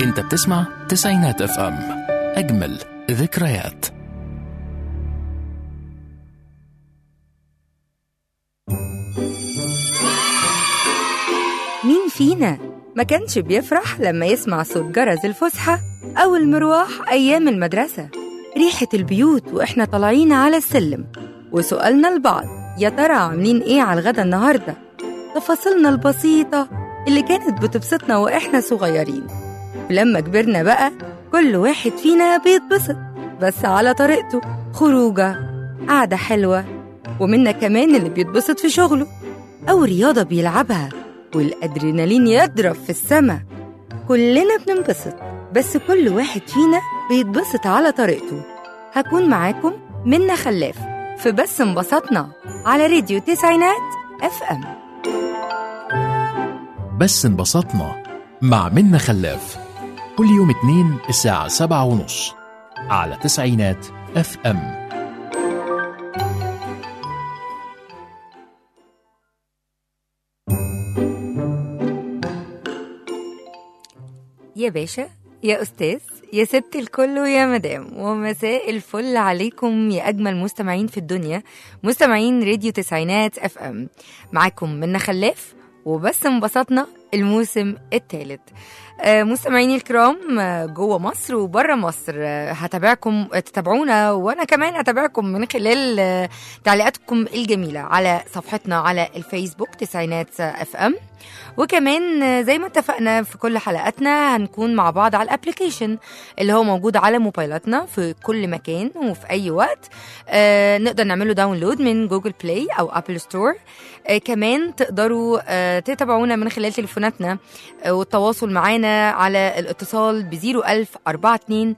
انت بتسمع تسعينات اف ام اجمل ذكريات مين فينا ما كانش بيفرح لما يسمع صوت جرس الفسحة أو المروح أيام المدرسة ريحة البيوت وإحنا طالعين على السلم وسؤالنا لبعض يا ترى عاملين إيه على الغدا النهاردة تفاصيلنا البسيطة اللي كانت بتبسطنا وإحنا صغيرين ولما كبرنا بقى كل واحد فينا بيتبسط بس على طريقته خروجة قعدة حلوة ومنا كمان اللي بيتبسط في شغله أو رياضة بيلعبها والأدرينالين يضرب في السما كلنا بننبسط بس كل واحد فينا بيتبسط على طريقته هكون معاكم منا خلاف في بس انبسطنا على راديو تسعينات اف ام بس انبسطنا مع منا خلاف كل يوم اتنين الساعة سبعة ونص على تسعينات اف ام يا باشا يا أستاذ يا ست الكل ويا مدام ومساء الفل عليكم يا أجمل مستمعين في الدنيا مستمعين راديو تسعينات اف ام معاكم منا خلاف وبس انبسطنا الموسم الثالث آه، مستمعيني الكرام آه، جوه مصر وبره مصر آه، هتابعكم تتابعونا وانا كمان هتابعكم من خلال آه، تعليقاتكم الجميله على صفحتنا على الفيسبوك تسعينات اف ام وكمان آه، زي ما اتفقنا في كل حلقاتنا هنكون مع بعض على الابلكيشن اللي هو موجود على موبايلاتنا في كل مكان وفي اي وقت آه نقدر نعمله داونلود من جوجل بلاي او ابل ستور آه كمان تقدروا آه تتابعونا من خلال تليفوناتنا آه والتواصل معانا على الاتصال ب 01000 42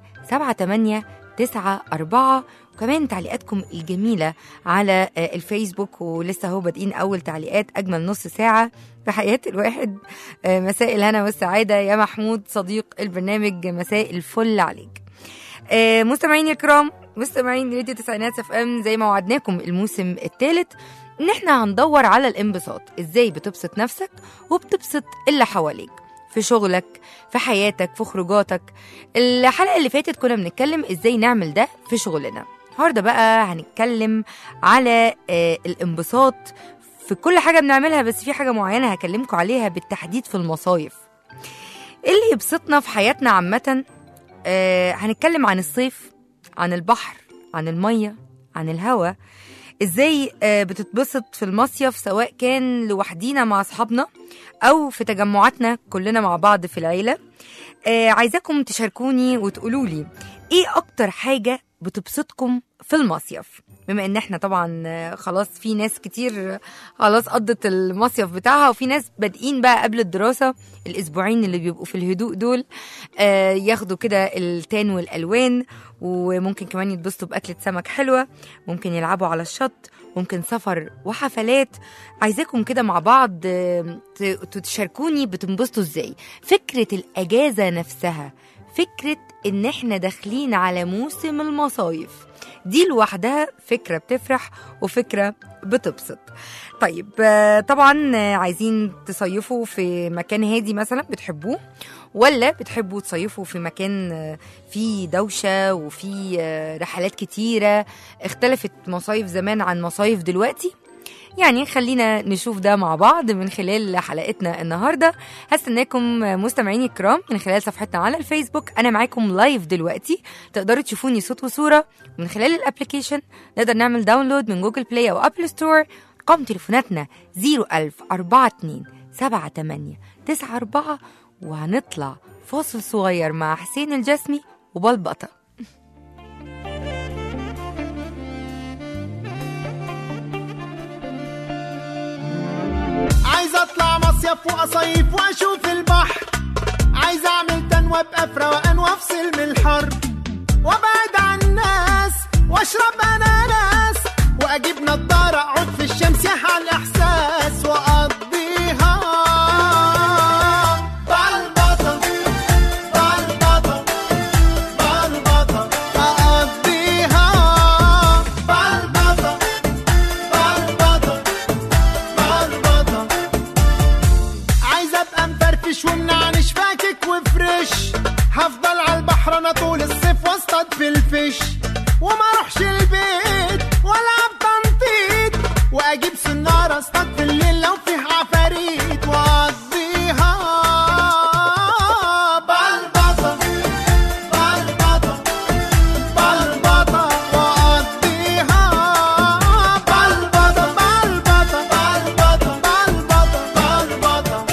78 9 4 وكمان تعليقاتكم الجميلة على آه، الفيسبوك ولسه هو بادئين أول تعليقات أجمل نص ساعة في حياة الواحد آه، مساء الهنا والسعادة يا محمود صديق البرنامج مساء الفل عليك آه، مستمعيني الكرام مستمعين راديو تسعينات اف ام زي ما وعدناكم الموسم الثالث ان احنا هندور على الانبساط ازاي بتبسط نفسك وبتبسط اللي حواليك في شغلك في حياتك في خروجاتك الحلقه اللي فاتت كنا بنتكلم ازاي نعمل ده في شغلنا النهارده بقى هنتكلم على آه الانبساط في كل حاجه بنعملها بس في حاجه معينه هكلمكم عليها بالتحديد في المصايف إيه اللي يبسطنا في حياتنا عامه آه هنتكلم عن الصيف عن البحر عن الميه عن الهواء ازاي آه، بتتبسط في المصيف سواء كان لوحدينا مع اصحابنا او في تجمعاتنا كلنا مع بعض في العيله آه، عايزاكم تشاركوني وتقولوا لي ايه اكتر حاجه بتبسطكم في المصيف بما ان احنا طبعا آه، خلاص في ناس كتير آه، خلاص قضت المصيف بتاعها وفي ناس بادئين بقى قبل الدراسه الاسبوعين اللي بيبقوا في الهدوء دول آه، ياخدوا كده التان والالوان وممكن كمان يتبسطوا باكله سمك حلوه ممكن يلعبوا على الشط ممكن سفر وحفلات عايزاكم كده مع بعض آه، ت- تشاركوني بتنبسطوا ازاي فكره الاجازه نفسها فكره ان احنا داخلين على موسم المصايف دي لوحدها فكره بتفرح وفكره بتبسط طيب آه، طبعا آه، عايزين تصيفوا في مكان هادي مثلا بتحبوه ولا بتحبوا تصيفوا في مكان آه، فيه دوشه وفيه آه، رحلات كتيره اختلفت مصايف زمان عن مصايف دلوقتي يعني خلينا نشوف ده مع بعض من خلال حلقتنا النهارده هستناكم مستمعيني الكرام من خلال صفحتنا على الفيسبوك انا معاكم لايف دلوقتي تقدروا تشوفوني صوت وصوره من خلال الابلكيشن نقدر نعمل داونلود من جوجل بلاي او ابل ستور ارقام تليفوناتنا 01000 42 78 94 وهنطلع فاصل صغير مع حسين الجسمي وبلبطه عايز اطلع مصيف واصيف واشوف البحر عايز اعمل تنوى ابقى في روقان وافصل من الحر وابعد عن الناس واشرب اناناس واجيب نضاره اقعد في الشمس يحيى الاحساس واقضيها بلبطه بلبطه بلبطه اقضيها بلبطه بلبطه بلبطه عايز ابقى مفرفش مفرفش والنعنش فاكك وفريش هفضل على البحر انا طول الصيف واصطاد في الفيش وما اروحش البيت ولا بتنطيط واجيب سنارة اصطاد في الليل لو فيه عفاريت واقضيها بلبطة بلبطة بلبطة واقضيها بلبطة بلبطة بلبطة بلبطة بلبطة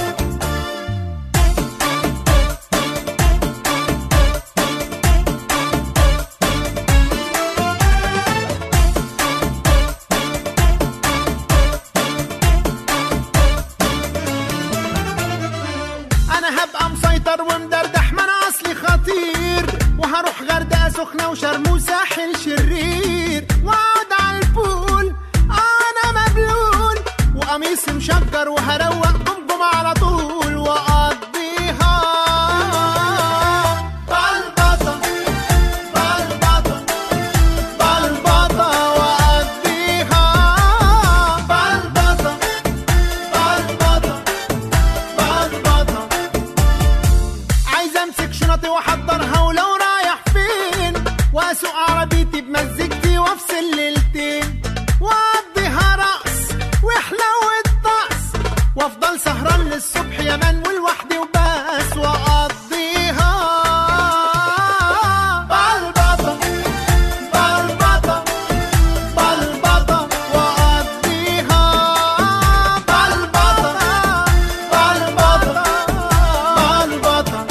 انا هبقى مسيطر ومدردح ما انا اصلي خطير وهروح غردقه سخنه وشرم وساحل شرير واقعد على البول انا مبلول وقميصي مشجر وهروق قمقم على طول واقضيها بلبطه بلبطه بلبطه واقضيها بلبطه بلبطه بلبطه عايز امسك شنطي واحضرها ولو رايح فين واسوق عربيتي بمزجتي وافصل ليلتين واقضيها رقص وحلو الطقس وافضل سهران للصبح يا من ولوحدي وبس واقضيها بلبطه بلبطه بلبطه واقضيها بلبطه بلبطه بلبطه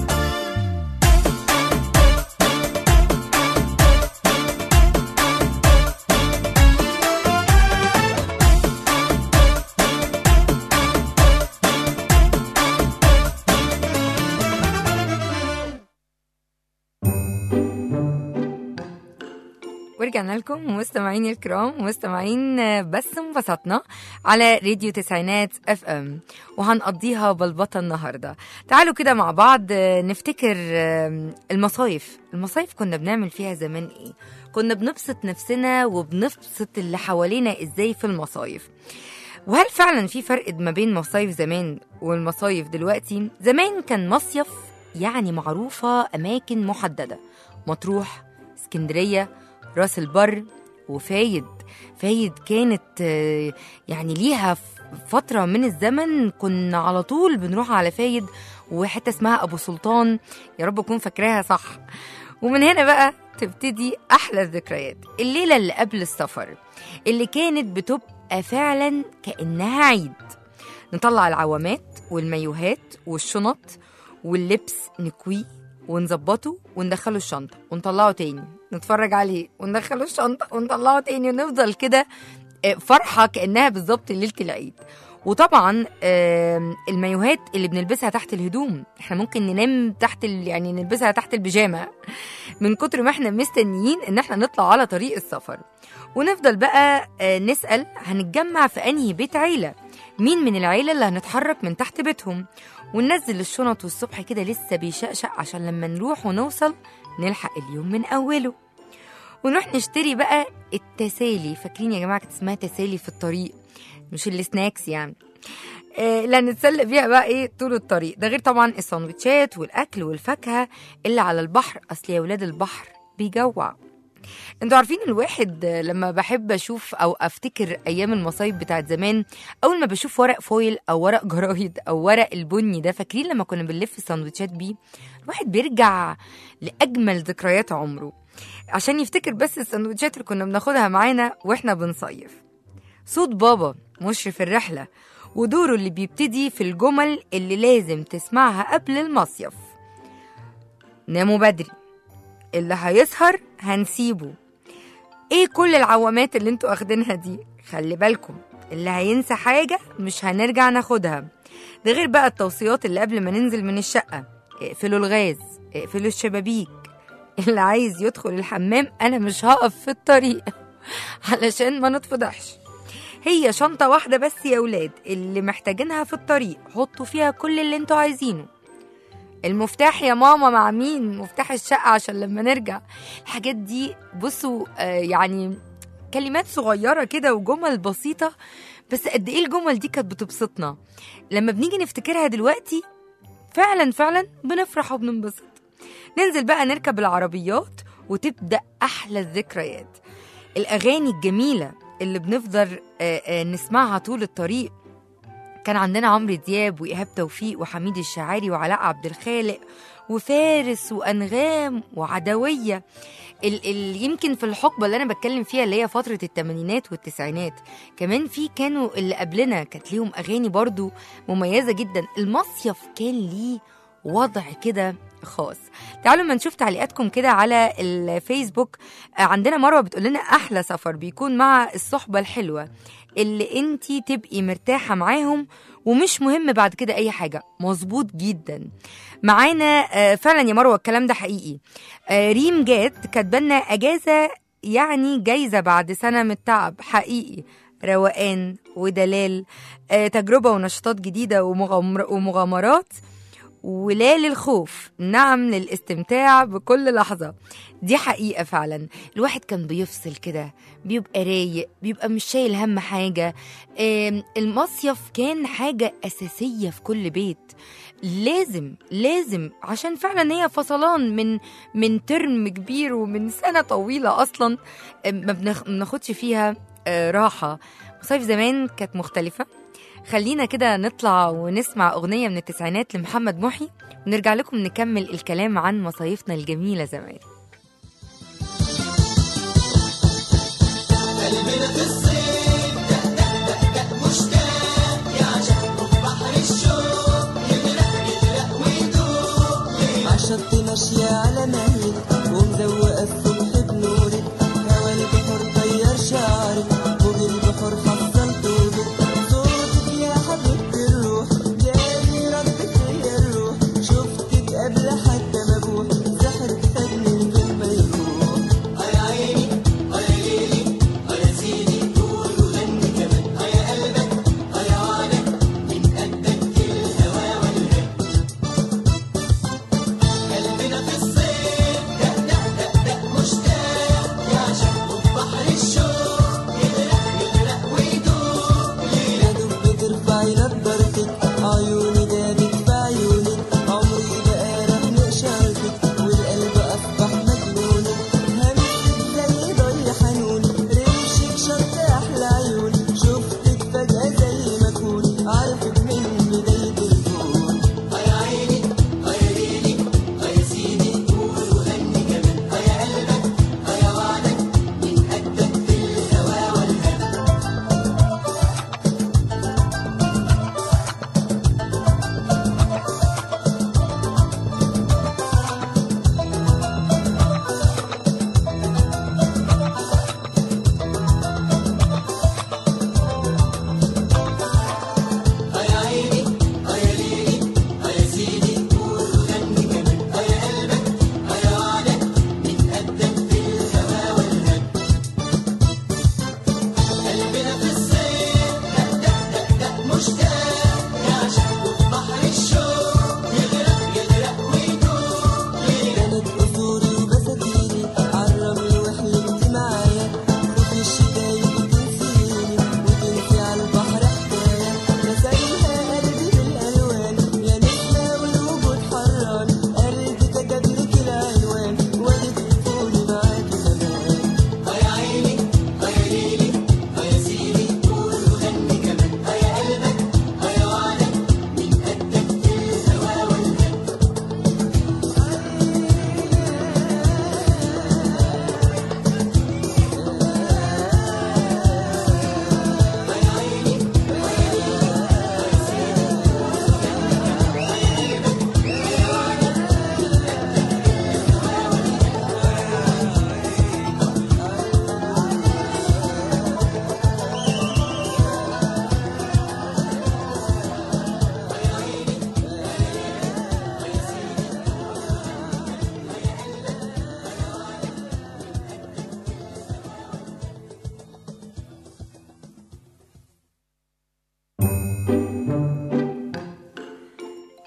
ورجعنا لكم مستمعين الكرام مستمعين بس انبسطنا على راديو تسعينات اف ام وهنقضيها بلبطة النهاردة تعالوا كده مع بعض نفتكر المصايف المصايف كنا بنعمل فيها زمان ايه كنا بنبسط نفسنا وبنبسط اللي حوالينا ازاي في المصايف وهل فعلا في فرق ما بين مصايف زمان والمصايف دلوقتي زمان كان مصيف يعني معروفة أماكن محددة مطروح اسكندرية راس البر وفايد فايد كانت آه، يعني ليها ف- فترة من الزمن كنا على طول بنروح على فايد وحتة اسمها أبو سلطان يا رب أكون فاكراها صح ومن هنا بقى تبتدي أحلى الذكريات الليلة اللي قبل السفر اللي كانت بتبقى فعلا كأنها عيد نطلع العوامات والمايوهات والشنط واللبس نكويه ونظبطه وندخله الشنطة ونطلعه تاني نتفرج عليه وندخله الشنطة ونطلعه تاني ونفضل كده آه، فرحة كأنها بالظبط ليلة العيد وطبعا آم، المايوهات اللي بنلبسها تحت الهدوم احنا ممكن ننام تحت ال... يعني نلبسها تحت البيجامه من كتر ما احنا مستنيين ان احنا نطلع على طريق السفر ونفضل بقى آه، نسأل هنتجمع في انهي بيت عيلة مين من العيلة اللي هنتحرك من تحت بيتهم وننزل الشنط والصبح كده لسه بيشقشق عشان لما نروح ونوصل نلحق اليوم من أوله ونروح نشتري بقى التسالي فاكرين يا جماعة كانت اسمها تسالي في الطريق مش السناكس يعني آه، اللي هنتسلق بيها بقى ايه طول الطريق ده غير طبعا السندوتشات والاكل والفاكهه اللي على البحر اصل يا ولاد البحر بيجوع انتوا عارفين الواحد لما بحب اشوف او افتكر ايام المصايف بتاعت زمان اول ما بشوف ورق فويل او ورق جرايد او ورق البني ده فاكرين لما كنا بنلف السندوتشات بيه الواحد بيرجع لاجمل ذكريات عمره عشان يفتكر بس السندوتشات اللي كنا بناخدها معانا واحنا بنصيف صوت بابا مشرف الرحله ودوره اللي بيبتدي في الجمل اللي لازم تسمعها قبل المصيف ناموا بدري اللي هيسهر هنسيبه ايه كل العوامات اللي انتوا اخدينها دي خلي بالكم اللي هينسى حاجة مش هنرجع ناخدها ده غير بقى التوصيات اللي قبل ما ننزل من الشقة اقفلوا الغاز اقفلوا الشبابيك اللي عايز يدخل الحمام انا مش هقف في الطريق علشان ما نتفضحش هي شنطة واحدة بس يا ولاد اللي محتاجينها في الطريق حطوا فيها كل اللي انتوا عايزينه المفتاح يا ماما مع مين مفتاح الشقة عشان لما نرجع الحاجات دي بصوا آه يعني كلمات صغيرة كده وجمل بسيطة بس قد ايه الجمل دي كانت بتبسطنا لما بنيجي نفتكرها دلوقتي فعلا فعلا بنفرح وبننبسط ننزل بقى نركب العربيات وتبدأ أحلى الذكريات الأغاني الجميلة اللي بنفضل آه، آه، نسمعها طول الطريق كان عندنا عمرو دياب وإيهاب توفيق وحميد الشاعري وعلاء عبد الخالق وفارس وأنغام وعدوية ال ال يمكن في الحقبة اللي أنا بتكلم فيها اللي هي فترة الثمانينات والتسعينات كمان في كانوا اللي قبلنا كانت ليهم أغاني برضو مميزة جدا المصيف كان ليه وضع كده خاص تعالوا ما نشوف تعليقاتكم كده على الفيسبوك آه، عندنا مروه بتقول لنا احلى سفر بيكون مع الصحبه الحلوه اللي انتي تبقي مرتاحه معاهم ومش مهم بعد كده اي حاجه مظبوط جدا معانا آه، فعلا يا مروه الكلام ده حقيقي آه، ريم جات كاتبالنا اجازه يعني جايزه بعد سنه من التعب حقيقي روقان ودلال آه، تجربه ونشاطات جديده ومغامر ومغامرات ولا للخوف نعم للاستمتاع بكل لحظة دي حقيقة فعلا الواحد كان بيفصل كده بيبقى رايق بيبقى مش شايل هم حاجة آم، المصيف كان حاجة أساسية في كل بيت لازم لازم عشان فعلا هي فصلان من من ترم كبير ومن سنة طويلة أصلا آم، ما بناخ- بناخدش فيها آه، راحة مصايف زمان كانت مختلفة خلينا كده نطلع ونسمع أغنية من التسعينات لمحمد محي ونرجع لكم نكمل الكلام عن مصايفنا الجميلة زمان عشرت ماشية على مهلك ومزوقة الصبح بنورك هوا البحر طير شعرك فوق البحر حصلت وجدك صوتك يا حبيبتي الروح جاني ردك هي الروح شفتك قبل حتى ما اروح سحرك خدني من غير ما يروح يا عيني يا ليلي يا سيدي قول وغني كمان يا قلبك يا وعدك من قدك الهوى والهوى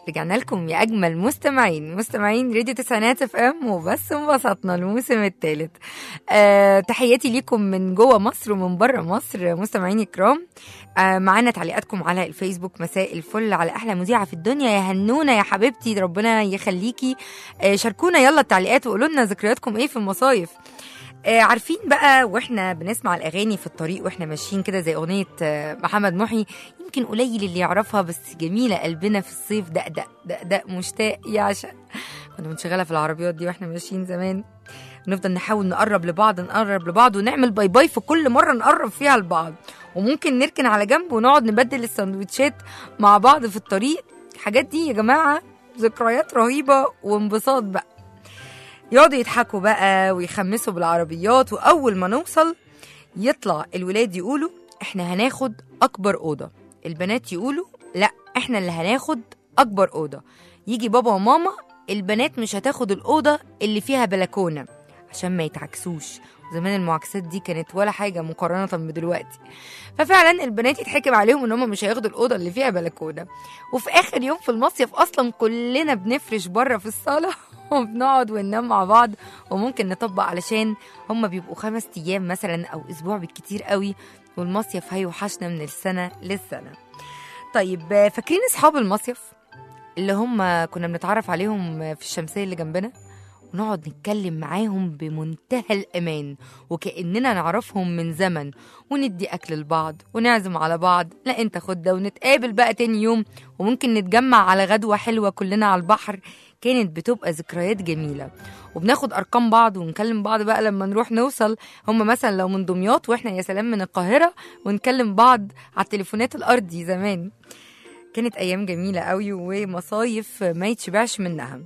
رجعنا لكم يا اجمل مستمعين مستمعين راديو تسعينات اف ام وبس انبسطنا الموسم الثالث أه تحياتي ليكم من جوه مصر ومن بره مصر مستمعين الكرام أه معانا تعليقاتكم على الفيسبوك مساء الفل على احلى مذيعه في الدنيا يا هنونه يا حبيبتي ربنا يخليكي أه شاركونا يلا التعليقات وقولوا لنا ذكرياتكم ايه في المصايف آه، عارفين بقى واحنا بنسمع الاغاني في الطريق واحنا ماشيين كده زي اغنيه آه، محمد محي يمكن قليل اللي يعرفها بس جميله قلبنا في الصيف دقدق دقدق مشتاق يعشق كنا بنشغلها في العربيات دي واحنا ماشيين زمان ونفضل نحاول نقرب لبعض نقرب لبعض ونعمل باي باي في كل مره نقرب فيها لبعض وممكن نركن على جنب ونقعد نبدل السندوتشات مع بعض في الطريق الحاجات دي يا جماعه ذكريات رهيبه وانبساط بقى يقعدوا يضحكوا بقى ويخمسوا بالعربيات واول ما نوصل يطلع الولاد يقولوا احنا هناخد اكبر اوضه البنات يقولوا لا احنا اللي هناخد اكبر اوضه يجي بابا وماما البنات مش هتاخد الاوضه اللي فيها بلكونه عشان ما يتعكسوش زمان المعاكسات دي كانت ولا حاجه مقارنه بدلوقتي ففعلا البنات يتحكم عليهم ان هم مش هياخدوا الاوضه اللي فيها بلكونه وفي اخر يوم في المصيف اصلا كلنا بنفرش بره في الصاله وبنقعد وننام مع بعض وممكن نطبق علشان هم بيبقوا خمس ايام مثلا او اسبوع بالكتير قوي والمصيف هيوحشنا من السنه للسنه طيب آه، فاكرين اصحاب المصيف اللي هم كنا بنتعرف عليهم في الشمسيه اللي جنبنا ونقعد نتكلم معاهم بمنتهى الأمان وكأننا نعرفهم من زمن وندي أكل لبعض ونعزم على بعض لا أنت خد ده ونتقابل بقى تاني يوم وممكن نتجمع على غدوة حلوة كلنا على البحر كانت بتبقى ذكريات جميلة وبناخد أرقام بعض ونكلم بعض بقى لما نروح نوصل هم مثلا لو من دمياط وإحنا يا سلام من القاهرة ونكلم بعض على التليفونات الأرضي زمان كانت أيام جميلة قوي ومصايف ما يتشبعش منها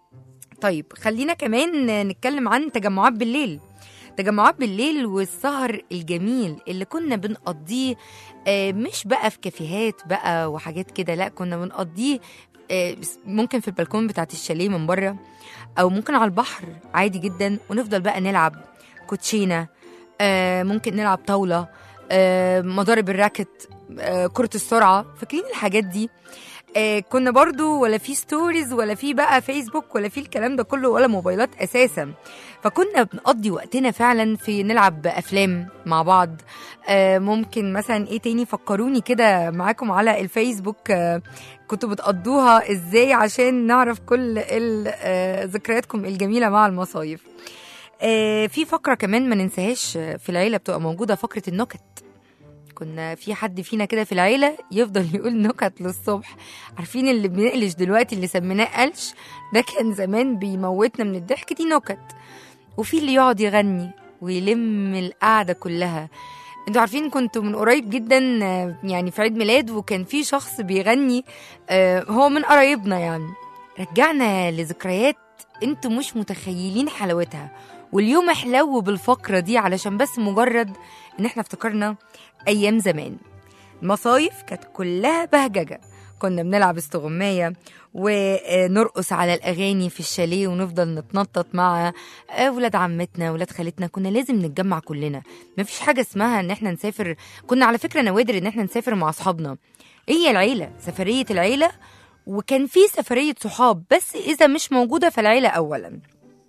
طيب خلينا كمان نتكلم عن تجمعات بالليل تجمعات بالليل والسهر الجميل اللي كنا بنقضيه آه، مش بقى في كافيهات بقى وحاجات كده لا كنا بنقضيه آه، بس- ممكن في البلكون بتاعت الشاليه من بره او ممكن على البحر عادي جدا ونفضل بقى نلعب كوتشينه آه، ممكن نلعب طاوله آه، مضارب الراكت آه، كرة السرعة فاكرين الحاجات دي آه، كنا برضو ولا في ستوريز ولا في بقى فيسبوك ولا في الكلام ده كله ولا موبايلات اساسا فكنا بنقضي وقتنا فعلا في نلعب افلام مع بعض آه، ممكن مثلا ايه تاني فكروني كده معاكم على الفيسبوك آه، كنتوا بتقضوها ازاي عشان نعرف كل ال- آه، ذكرياتكم الجميله مع المصايف آه، في فقره كمان ما ننساهاش آه، في العيله بتبقى موجوده فقره النكت كنا في حد فينا كده في العيلة يفضل يقول نكت للصبح عارفين اللي بنقلش دلوقتي اللي سميناه قلش ده كان زمان بيموتنا من الضحك دي نكت وفي اللي يقعد يغني ويلم القعدة كلها انتوا عارفين كنت من قريب جدا آه، يعني في عيد ميلاد وكان في شخص بيغني آه، هو من قرايبنا يعني رجعنا لذكريات انتوا مش متخيلين حلاوتها واليوم حلو بالفقرة دي علشان بس مجرد ان احنا افتكرنا ايام زمان المصايف كانت كلها بهججه كنا بنلعب استغماية ونرقص على الأغاني في الشاليه ونفضل نتنطط مع ولاد عمتنا ولاد خالتنا كنا لازم نتجمع كلنا مفيش حاجة اسمها ان احنا نسافر كنا على فكرة نوادر ان احنا نسافر مع أصحابنا هي العيلة سفرية العيلة وكان في سفرية صحاب بس إذا مش موجودة فالعيلة أولا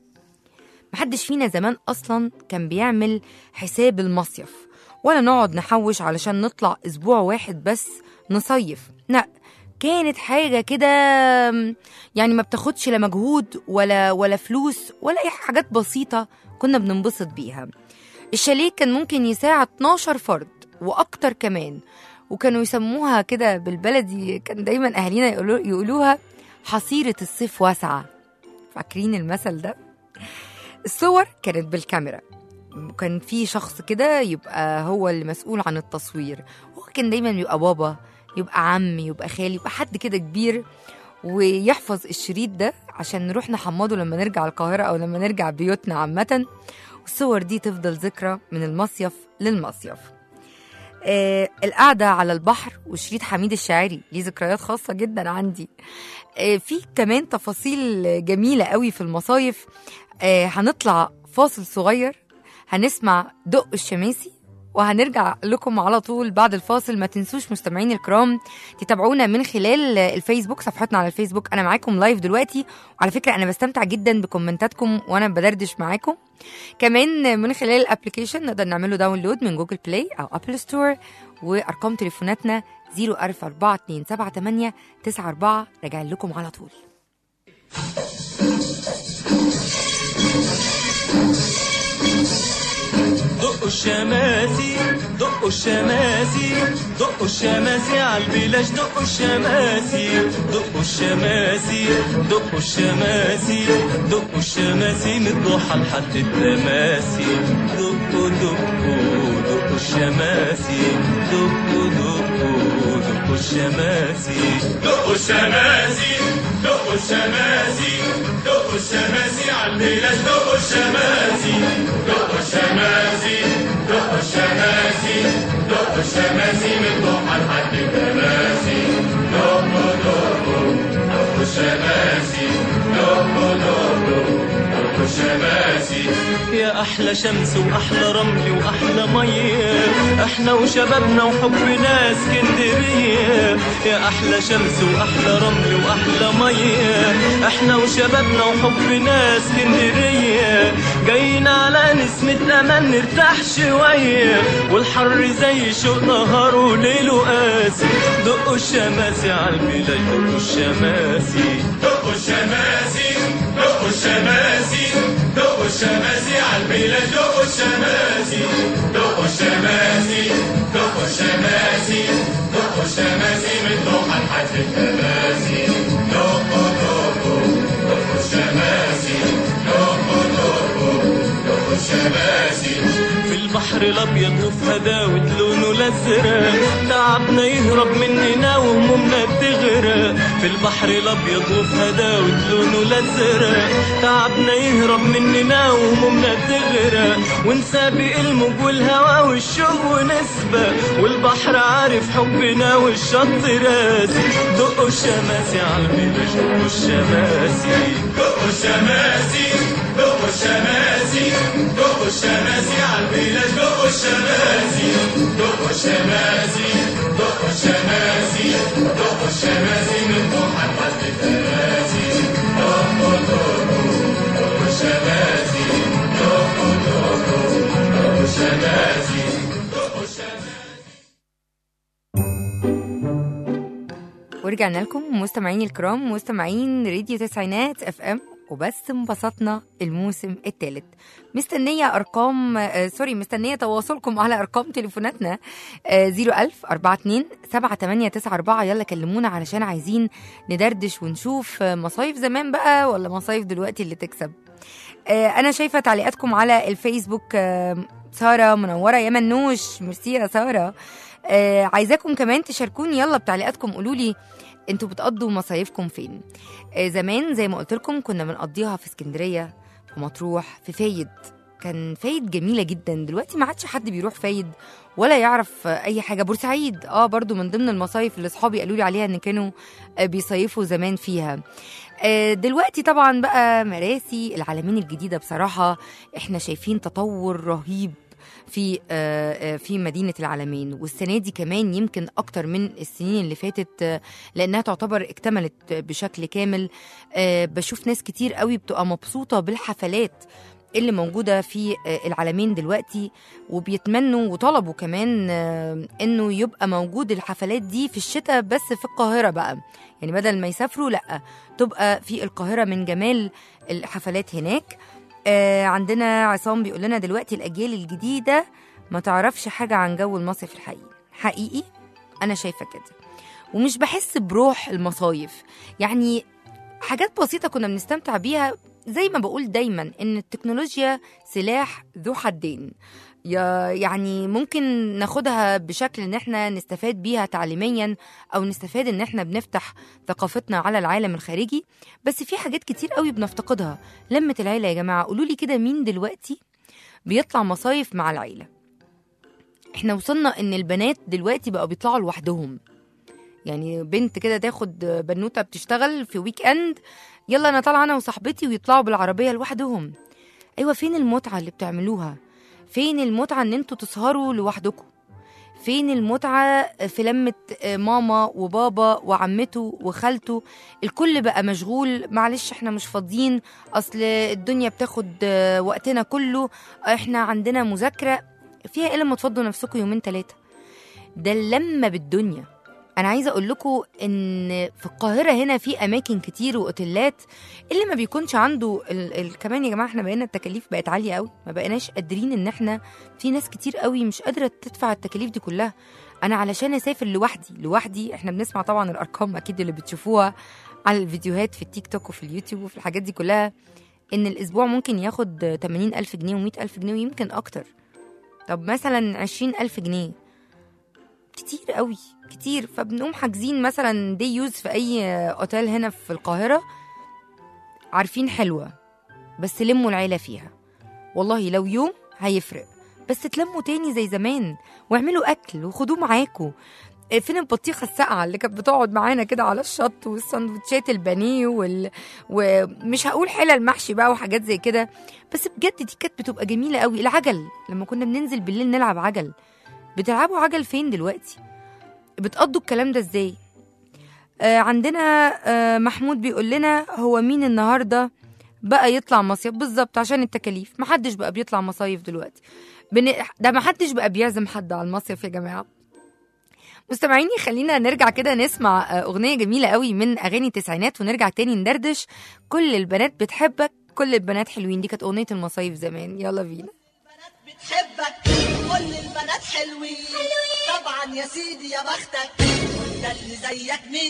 محدش فينا زمان أصلا كان بيعمل حساب المصيف ولا نقعد نحوش علشان نطلع أسبوع واحد بس نصيف لا كانت حاجة كده يعني ما بتاخدش لا مجهود ولا ولا فلوس ولا أي حاجات بسيطة كنا بننبسط بيها الشاليه كان ممكن يساع 12 فرد وأكتر كمان وكانوا يسموها كده بالبلدي كان دايما أهالينا يقولوا يقولوها حصيرة الصيف واسعة فاكرين المثل ده الصور كانت بالكاميرا كان في شخص كده يبقى هو اللي مسؤول عن التصوير هو كان دايما يبقى بابا يبقى عم يبقى خالي يبقى حد كده كبير ويحفظ الشريط ده عشان نروح نحمضه لما نرجع القاهرة أو لما نرجع بيوتنا عامة والصور دي تفضل ذكرى من المصيف للمصيف آه القعدة على البحر وشريط حميد الشاعري ليه ذكريات خاصة جدا عندي آه في كمان تفاصيل جميلة قوي في المصايف آه هنطلع فاصل صغير هنسمع دق الشماسي وهنرجع لكم على طول بعد الفاصل ما تنسوش مستمعين الكرام تتابعونا من خلال الفيسبوك صفحتنا على الفيسبوك انا معاكم لايف دلوقتي وعلى فكره انا بستمتع جدا بكومنتاتكم وانا بدردش معاكم كمان من خلال الابلكيشن نقدر نعمله داونلود من جوجل بلاي او ابل ستور وارقام تليفوناتنا 0442778 94 راجعين لكم على طول دقوا الشماسي دقوا الشماسي دقوا الشماسي على البلاش دقوا الشماسي دقوا الشماسي دقوا الشماسي دقوا الشماسي من الضحى لحد التماسي دقوا دقوا دقوا الشماسي دقوا دقوا دقوا الشماسي دقوا الشماسي دقوا الشماسي دقوا الشماسي على البلاش دقوا الشماسي دقوا الشماسي دقوا الشماسي دقوا الشماسي من ضحى لحد التماسي دقوا دقوا دقوا الشماسي دقوا دقوا دقوا الشماسي يا احلى شمس واحلى رمل واحلى ميه احنا وشبابنا وحبنا اسكندريه يا احلى شمس واحلى رمل واحلى ميه احنا وشبابنا وحبنا اسكندريه جايين على نسمة امان نرتاح شويه والحر زي شوق نهار وليله قاسي دقوا الشماسي على البلاد دقوا الشماسي دقوا الشماسي دقوا الشماسي دقوا الشماسي على البلاد دقوا الشماسي دقوا الشماسي دقوا الشماسي دقوا الشماسي من ضحى لحد التماسي دقوا دقوا دقوا الشماسي دقوا دقوا دقوا الشماسي في البحر الابيض وفي هداوة لونه الازرق تعبنا يهرب مننا وهمومنا بتغرق في البحر الابيض وفي هداوة لونه الازرق تعبنا يهرب مننا وهمومنا بتغرق ونسابق الموج والهوا والشوق ونسبة والبحر عارف حبنا والشط راسي دقوا الشماسي على البلاش دقوا الشماسي دقوا الشماسي دقوا الشماسي دقوا الشماسي على البلاش دقوا الشماسي دقوا الشماسي دقوا الشماسي دقوا الشماسي من ضحى لحد التماسي دقوا دقوا دقوا الشماسي دقوا دقوا دقوا الشماسي دقوا الشماسي ورجعنا لكم مستمعين الكرام مستمعين راديو تسعينات اف ام وبس انبسطنا الموسم الثالث مستنية أرقام آه سوري مستنية تواصلكم على أرقام تليفوناتنا آه 01000 42 7894 يلا كلمونا علشان عايزين ندردش ونشوف آه مصايف زمان بقى ولا مصايف دلوقتي اللي تكسب آه أنا شايفة تعليقاتكم على الفيسبوك آه سارة منورة يا منوش ميرسي يا سارة آه عايزاكم كمان تشاركوني يلا بتعليقاتكم قولوا لي انتوا بتقضوا مصايفكم فين آه زمان زي ما قلت لكم كنا بنقضيها في اسكندريه في مطروح في فايد كان فايد جميله جدا دلوقتي ما عادش حد بيروح فايد ولا يعرف آه، اي حاجه بورسعيد اه برضو من ضمن المصايف اللي اصحابي قالوا لي عليها ان كانوا آه، بيصيفوا زمان فيها آه، دلوقتي طبعا بقى مراسي العالمين الجديده بصراحه احنا شايفين تطور رهيب في آه، آه، في مدينه العالمين والسنه دي كمان يمكن اكتر من السنين اللي فاتت آه، لانها تعتبر اكتملت بشكل كامل آه، بشوف ناس كتير قوي بتبقى مبسوطه بالحفلات اللي موجوده في آه، العالمين دلوقتي وبيتمنوا وطلبوا كمان آه، انه يبقى موجود الحفلات دي في الشتاء بس في القاهره بقى يعني بدل ما يسافروا لا تبقى في القاهره من جمال الحفلات هناك آه عندنا عصام بيقول لنا دلوقتي الاجيال الجديده ما تعرفش حاجه عن جو المصيف الحقيقي حقيقي انا شايفه كده ومش بحس بروح المصايف يعني حاجات بسيطه كنا بنستمتع بيها زي ما بقول دايما ان التكنولوجيا سلاح ذو حدين يا- يعني ممكن ناخدها بشكل ان احنا نستفاد بيها تعليميا او نستفاد ان احنا بنفتح ثقافتنا على العالم الخارجي بس في حاجات كتير قوي بنفتقدها لمة العيلة يا جماعة قولوا لي كده مين دلوقتي بيطلع مصايف مع العيلة احنا وصلنا ان البنات دلوقتي بقوا بيطلعوا لوحدهم يعني بنت كده تاخد بنوته بتشتغل في ويك اند يلا انا طالعه انا وصاحبتي ويطلعوا بالعربيه لوحدهم ايوه فين المتعه اللي بتعملوها فين المتعه ان انتوا تسهروا لوحدكم فين المتعة في لمة ماما وبابا وعمته وخالته الكل بقى مشغول معلش احنا مش فاضيين اصل الدنيا بتاخد وقتنا كله احنا عندنا مذاكرة فيها ايه لما تفضوا نفسكم يومين ثلاثة ده اللمة بالدنيا انا عايزه اقول لكم ان في القاهره هنا في اماكن كتير واوتيلات اللي ما بيكونش عنده ال... ال... كمان يا جماعه احنا بقينا التكاليف بقت عاليه قوي ما بقيناش قادرين ان احنا في ناس كتير قوي مش قادره تدفع التكاليف دي كلها انا علشان اسافر لوحدي لوحدي احنا بنسمع طبعا الارقام اكيد اللي بتشوفوها على الفيديوهات في التيك توك وفي اليوتيوب وفي الحاجات دي كلها ان الاسبوع ممكن ياخد 80 الف جنيه و100 الف جنيه ويمكن اكتر طب مثلا 20 الف جنيه كتير قوي كتير فبنقوم حاجزين مثلا دي يوز في اي اوتيل هنا في القاهره عارفين حلوه بس لموا العيله فيها والله لو يوم هيفرق بس تلموا تاني زي زمان واعملوا اكل وخدوه معاكوا إيه فين البطيخه الساقعه اللي كانت بتقعد معانا كده على الشط والسندوتشات البانيه وال... ومش هقول حلل محشي بقى وحاجات زي كده بس بجد دي كانت بتبقى جميله قوي العجل لما كنا بننزل بالليل نلعب عجل بتلعبوا عجل فين دلوقتي بتقضوا الكلام ده ازاي آه عندنا آه محمود بيقول لنا هو مين النهارده بقى يطلع مصيف بالظبط عشان التكاليف محدش بقى بيطلع مصايف دلوقتي بن... ده محدش بقى بيعزم حد على المصيف يا جماعه مستمعيني خلينا نرجع كده نسمع آه، أغنية جميلة قوي من أغاني التسعينات ونرجع تاني ندردش كل البنات بتحبك كل البنات حلوين دي كانت أغنية المصايف زمان يلا بينا بتحبك كل البنات حلوين طبعا يا سيدي يا بختك وانت اللي زيك مين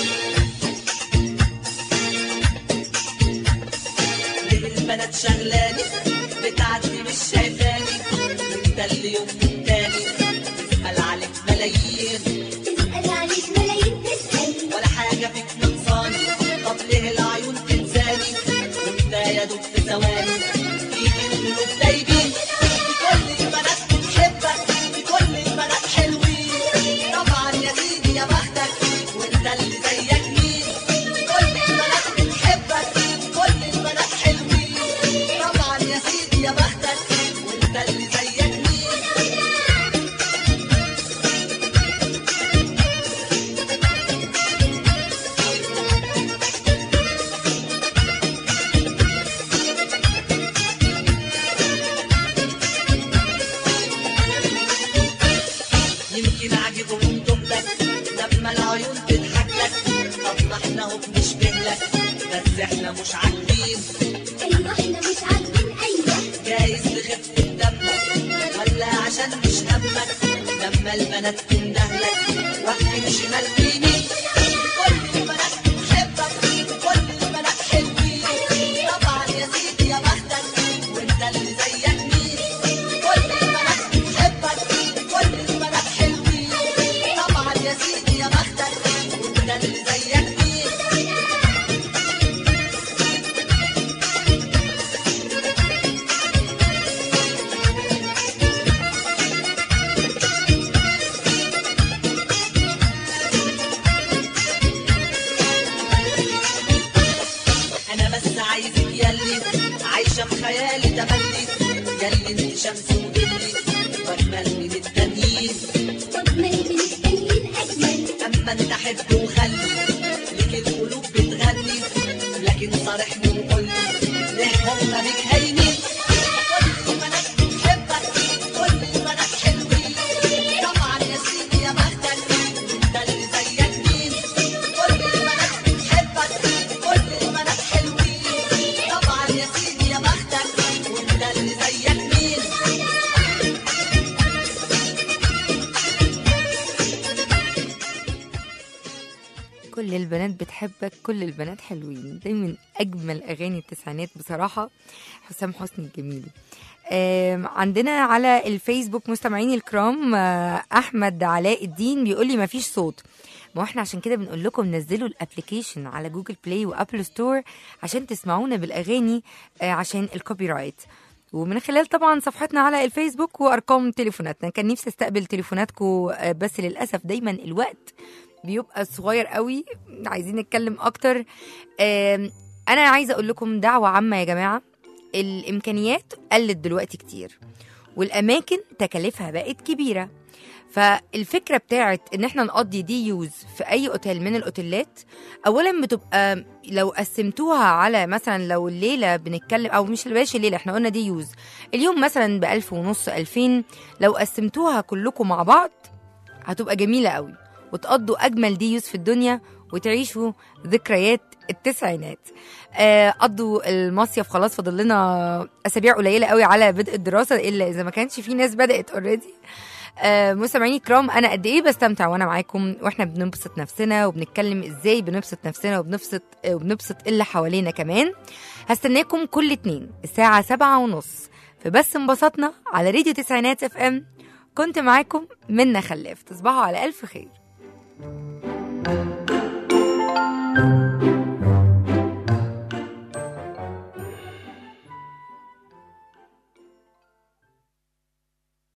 ليه البنات شغلاني بتعدي مش شايفاني وانت اللي يوم التاني تسأل عليك ملايين تسأل عليك ملايين تسأل ولا حاجة فيك نقصاني طب ليه العيون تنساني وانت يا دوب في ثواني فيك القلوب دايبين كل البنات بتحبك كل البنات حلوين طبعا يا سيدي يا بختك وانت اللي زيك مين كل البنات بتحبك كل البنات حلوين طبعا يا سيدي يا بختك وانت اللي زيك مين يمكن عجبهم دبلك لما العيون تضحك لك طب ما احنا هو بنشبه لك بس احنا مش عاجبين أيوة إحنا مش عاجبين أيوة جايز لخفة دمك ولا عشان مش همك لما البنات تندهلك واحد شمال يمين كل البنات بتحبك كل البنات حلوين طبعا يا سيدي يا بختك وانت اللي زيك مين كل البنات بتحبك كل البنات حلوين طبعا يا سيدي يا بختك وانت اللي زيك مين انا بس عايزك ياللي عايشه بخيالي تملي ياللي انت شمس ودلي واجمل من التانيين وأجمل من التانيين أجمل اما انت حب وخلي ليك القلوب بتغني لكن صارحني وقول لي ليه هم بيك هايمين كل البنات بتحبك كل البنات حلوين طبعا يا سيدي يا بختك انت اللي زيك مين كل البنات بتحبك كل البنات حلوين طبعا يا سيدي يا بختك وانت اللي زيك مين كل البنات بتحبك كل البنات حلوين ده من اجمل اغاني التسعينات بصراحه حسام حسني الجميل آم، عندنا على الفيسبوك مستمعيني الكرام آه، احمد علاء الدين بيقول لي مفيش صوت ما هو احنا عشان كده بنقول لكم نزلوا الابلكيشن على جوجل بلاي وابل ستور عشان تسمعونا بالاغاني آه، عشان الكوبي رايت ومن خلال طبعا صفحتنا على الفيسبوك وارقام تليفوناتنا كان نفسي استقبل تليفوناتكم آه، بس للاسف دايما الوقت بيبقى صغير قوي عايزين نتكلم اكتر آم، انا عايزه اقول لكم دعوه عامه يا جماعه الامكانيات قلت دلوقتي كتير والاماكن تكاليفها بقت كبيره فالفكره بتاعت ان احنا نقضي دي يوز في اي اوتيل من الاوتيلات اولا بتبقى لو قسمتوها على مثلا لو الليله بنتكلم او مش بلاش الليله احنا قلنا دي يوز اليوم مثلا ب 1000 ونص 2000 لو قسمتوها كلكم مع بعض هتبقى جميله قوي وتقضوا اجمل دي يوز في الدنيا وتعيشوا ذكريات التسعينات آه، قضوا المصيف خلاص فاضل لنا اسابيع قليله قوي على بدء الدراسه الا اذا ما كانش في ناس بدات اوريدي آه، مستمعيني الكرام انا قد ايه بستمتع وانا معاكم واحنا بنبسط نفسنا وبنتكلم ازاي بنبسط نفسنا وبنبسط آه، وبنبسط اللي حوالينا كمان هستناكم كل اتنين الساعة سبعة ونص في بس انبسطنا على راديو تسعينات اف ام كنت معاكم منا خلاف تصبحوا على ألف خير